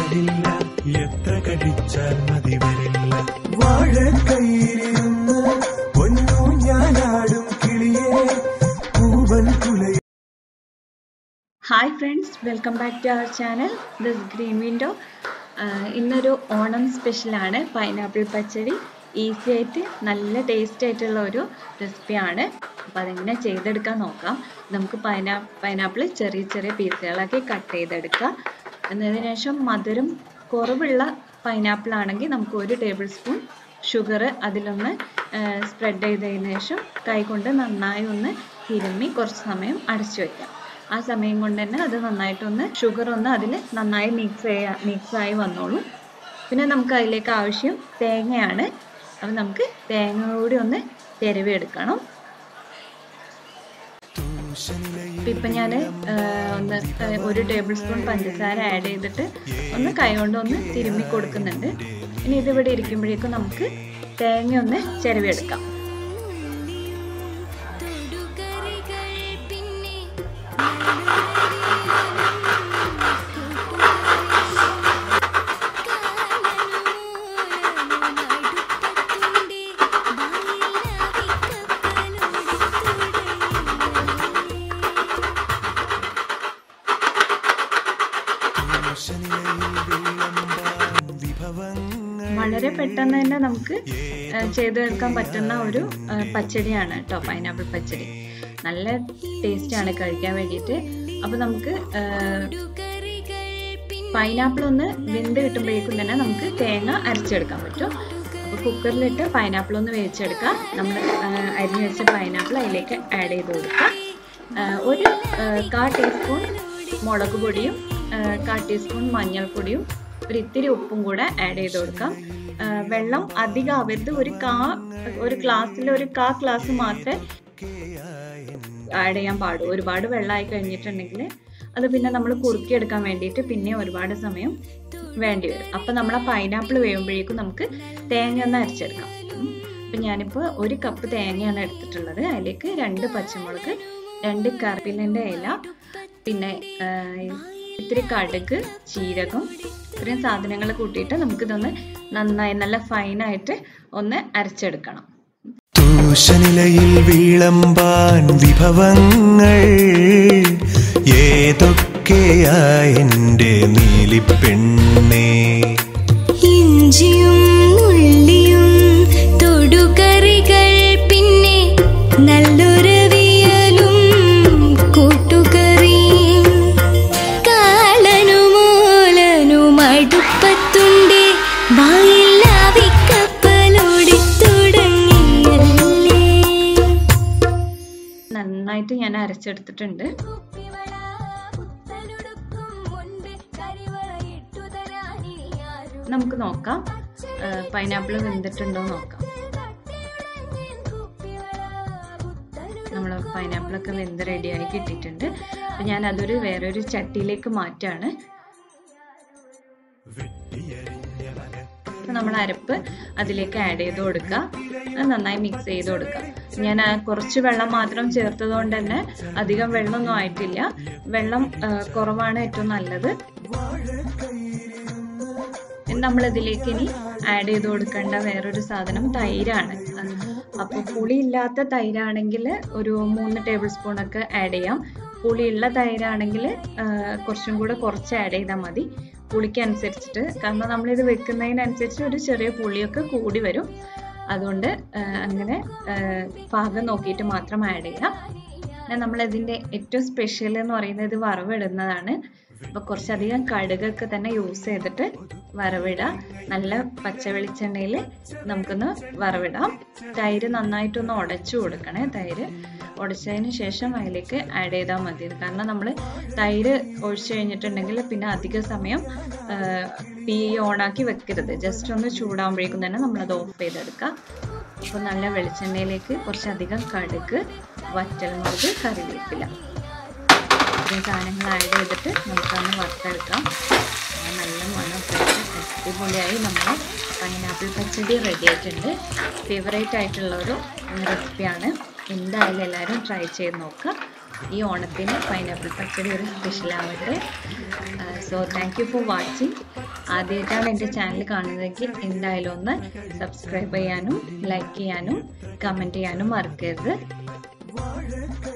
വരില്ല എത്ര കഴിച്ചാൽ മതി വരില്ല വാഴക്കൈയിലിരുന്ന് പൊന്നു ഞാനാടും കിളിയേ പൂവൻ കുലയ hi friends welcome back to our channel this green window ഇന്നൊരു ഓണം സ്പെഷ്യലാണ് പൈനാപ്പിൾ പച്ചടി ഈസി ആയിട്ട് നല്ല ടേസ്റ്റ് ആയിട്ടുള്ള ഒരു റെസിപ്പിയാണ് അപ്പോൾ അതെങ്ങനെ ചെയ്തെടുക്കാൻ നോക്കാം നമുക്ക് പൈനാ പൈനാപ്പിൾ ചെറിയ ചെറിയ പീസുകളാക്കി കട്ട് ചെയ്തെടുക്കാം എന്നതിന് ശേഷം മധുരം കുറവുള്ള പൈനാപ്പിൾ ആണെങ്കിൽ നമുക്ക് ഒരു ടേബിൾ സ്പൂൺ ഷുഗർ അതിലൊന്ന് സ്പ്രെഡ് ചെയ്തതിന് ശേഷം കൈകൊണ്ട് നന്നായി ഒന്ന് തിരുമ്മി കുറച്ച് സമയം അടച്ചു വയ്ക്കാം ആ സമയം കൊണ്ട് തന്നെ അത് നന്നായിട്ടൊന്ന് ഷുഗർ ഒന്ന് അതിൽ നന്നായി മിക്സ് ചെയ്യാ മിക്സ് ആയി വന്നോളൂ പിന്നെ നമുക്ക് അതിലേക്ക് ആവശ്യം തേങ്ങയാണ് അപ്പം നമുക്ക് തേങ്ങ കൂടി ഒന്ന് തിരവി എടുക്കണം അപ്പം ഇപ്പം ഞാൻ ഒന്ന് ആ, ഒരു ടേബിൾ സ്പൂൺ പഞ്ചസാര ആഡ് ചെയ്തിട്ട് ഒന്ന് കൈകൊണ്ട് ഒന്ന് തിരുമ്മി കൊടുക്കുന്നുണ്ട് ഇനി ഇതിവിടെ ഇരിക്കുമ്പോഴേക്കും നമുക്ക് തേങ്ങ ഒന്ന് ചിരവിയെടുക്കാം തൊടുകറികൾ പിന്നെ വളരെ പെട്ടെന്ന് തന്നെ നമുക്ക് ആ, ചെയ്തെടുക്കാൻ പറ്റുന്ന ഒരു ആ, പച്ചടിയാണ് കേട്ടോ പൈനാപ്പിൾ പച്ചടി നല്ല ടേസ്റ്റാണ് കഴിക്കാൻ വേണ്ടിയിട്ട് അപ്പോൾ നമുക്ക് പൈനാപ്പിൾ ഒന്ന് വെന്ത് കിട്ടുമ്പോഴേക്കും തന്നെ നമുക്ക് തേങ്ങ അരച്ചെടുക്കാൻ പറ്റും അപ്പോൾ കുക്കറിലിട്ട് പൈനാപ്പിൾ ഒന്ന് വേവിച്ചെടുക്കാം നമ്മൾ അരിഞ്ഞു വെച്ച പൈനാപ്പിൾ അതിലേക്ക് ആഡ് ചെയ്ത് കൊടുക്കാം ആ, ഒരു ആ, കാ ടീസ്പൂൺ മുളക് പൊടിയും ആ, കാ ടീസ്പൂൺ മഞ്ഞൾപ്പൊടിയും ഒരു ഇത്തിരി ഉപ്പും കൂടെ ആഡ് ചെയ്ത് കൊടുക്കാം ആ, വെള്ളം അധികം ആവരുത് ഒരു കാ ഒരു ഗ്ലാസ്സിൽ ഒരു കാ ഗ്ലാസ് മാത്രമേ ആഡ് ചെയ്യാൻ പാടൂ ഒരുപാട് വെള്ളമായി കഴിഞ്ഞിട്ടുണ്ടെങ്കിൽ അത് പിന്നെ നമ്മൾ കുറുക്കിയെടുക്കാൻ വേണ്ടിയിട്ട് പിന്നെ ഒരുപാട് സമയം വേണ്ടി വരും അപ്പം നമ്മൾ ആ പൈനാപ്പിൾ വേവുമ്പോഴേക്കും നമുക്ക് തേങ്ങ ഒന്ന് അരച്ചെടുക്കാം ഉം. അപ്പം ഞാനിപ്പോൾ ഒരു കപ്പ് തേങ്ങയാണ് എടുത്തിട്ടുള്ളത് അതിലേക്ക് രണ്ട് പച്ചമുളക് രണ്ട് കറിപ്പിലിൻ്റെ ഇല പിന്നെ ആ, ഇത്തിരി കടുക് ജീരകം ഇത്രയും സാധനങ്ങൾ കൂട്ടിയിട്ട് നമുക്കിതൊന്ന് നന്നായി നല്ല ഫൈനായിട്ട് ഒന്ന് അരച്ചെടുക്കണം തൂശനിലയിൽ വിളമ്പാൻ വിഭവങ്ങൾ ഏതൊക്കെയാ എൻ്റെ നീലിപ്പെണ്ണേ ഇഞ്ചിയും ഉള്ളിയും തൊടുകറികൾ പിന്നെ നല്ലൊരവിയലും കൂട്ടുകറിയും കാളനുമൂലനും അടുപ്പത്തുണ്ട് വായില്ലാവിക്കപ്പലോടി തുടങ്ങിയല്ലേ നന്നായിട്ട് ഞാൻ അരച്ചെടുത്തിട്ടുണ്ട് നമുക്ക് നോക്കാം പൈനാപ്പിൾ വെന്തിട്ടുണ്ടോ നോക്കാം നമ്മൾ പൈനാപ്പിളൊക്കെ വെന്ത് റെഡിയായി കിട്ടിയിട്ടുണ്ട് അപ്പം ഞാൻ അതൊരു വേറൊരു ചട്ടിയിലേക്ക് മാറ്റാണ് അപ്പം നമ്മൾ അരപ്പ് അതിലേക്ക് ആഡ് ചെയ്ത് കൊടുക്കുക അത് നന്നായി മിക്സ് ചെയ്ത് കൊടുക്കുക ഞാൻ ആ കുറച്ച് വെള്ളം മാത്രം ചേർത്തത് കൊണ്ട് തന്നെ അധികം വെള്ളമൊന്നും ആയിട്ടില്ല വെള്ളം ആ, കുറവാണ് ഏറ്റവും നല്ലത് നമ്മൾ ഇതിലേക്ക് ഇനി ആഡ് ചെയ്ത് കൊടുക്കേണ്ട വേറൊരു സാധനം തൈരാണ് അപ്പോൾ പുളിയില്ലാത്ത തൈരാണെങ്കിൽ ഒരു മൂന്ന് ടേബിൾ സ്പൂൺ ഒക്കെ ആഡ് ചെയ്യാം പുളിയുള്ള തൈരാണെങ്കിൽ ആ, കുറച്ചും കൂടെ കുറച്ച് ആഡ് ചെയ്താൽ മതി പുളിക്ക് അനുസരിച്ചിട്ട് കാരണം നമ്മളിത് വെക്കുന്നതിനനുസരിച്ച് ഒരു ചെറിയ പുളിയൊക്കെ കൂടി വരും അതുകൊണ്ട് ആ, അങ്ങനെ ആ, പാകം നോക്കിയിട്ട് മാത്രം ആഡ് ചെയ്യാം പിന്നെ നമ്മൾ ഇതിൻ്റെ ഏറ്റവും സ്പെഷ്യൽ എന്ന് പറയുന്നത് ഇത് വറവിടുന്നതാണ് അപ്പോൾ കുറച്ചധികം കടുകൊക്കെ തന്നെ യൂസ് ചെയ്തിട്ട് വറവിടുക നല്ല പച്ച വെളിച്ചെണ്ണയിൽ നമുക്കൊന്ന് വറവിടാം തൈര് നന്നായിട്ടൊന്ന് ഉടച്ചു കൊടുക്കണേ തൈര് ഉടച്ചതിന് ശേഷം അതിലേക്ക് ആഡ് ചെയ്താൽ മതി കാരണം നമ്മൾ തൈര് ഒഴിച്ചു കഴിഞ്ഞിട്ടുണ്ടെങ്കിൽ പിന്നെ അധിക സമയം ആ, തീ ഓണാക്കി വെക്കരുത് ജസ്റ്റ് ഒന്ന് ചൂടാകുമ്പോഴേക്കും തന്നെ നമ്മളത് ഓഫ് ചെയ്തെടുക്കാം അപ്പോൾ നല്ല വെളിച്ചെണ്ണയിലേക്ക് കുറച്ചധികം കടുക് വറ്റൽമുളക് കറിവേപ്പില ഇത്രയും സാധനങ്ങൾ ആഡ് ചെയ്തിട്ട് നമുക്കൊന്ന് വറുത്തെടുക്കാം ആ നല്ല മണമൊക്കെ ഇട്ട് അടിപൊളിയായി നമ്മൾ പൈനാപ്പിൾ പച്ചടി റെഡി ആയിട്ടുണ്ട് ഫേവറേറ്റ് ആയിട്ടുള്ള ഒരു റെസിപ്പിയാണ് എന്തായാലും എല്ലാവരും ട്രൈ ചെയ്ത് നോക്കുക ഈ ഓണത്തിന് പൈനാപ്പിൾ പച്ചടി ഒരു സ്പെഷ്യൽ ആവട്ടെ so thank you for watching ആദ്യമായിട്ടാണ് എൻ്റെ ചാനൽ കാണുന്നതെങ്കിൽ എന്തായാലും ഒന്ന് സബ്സ്ക്രൈബ് ചെയ്യാനും ലൈക്ക് ചെയ്യാനും കമൻറ്റ് ചെയ്യാനും മറക്കരുത്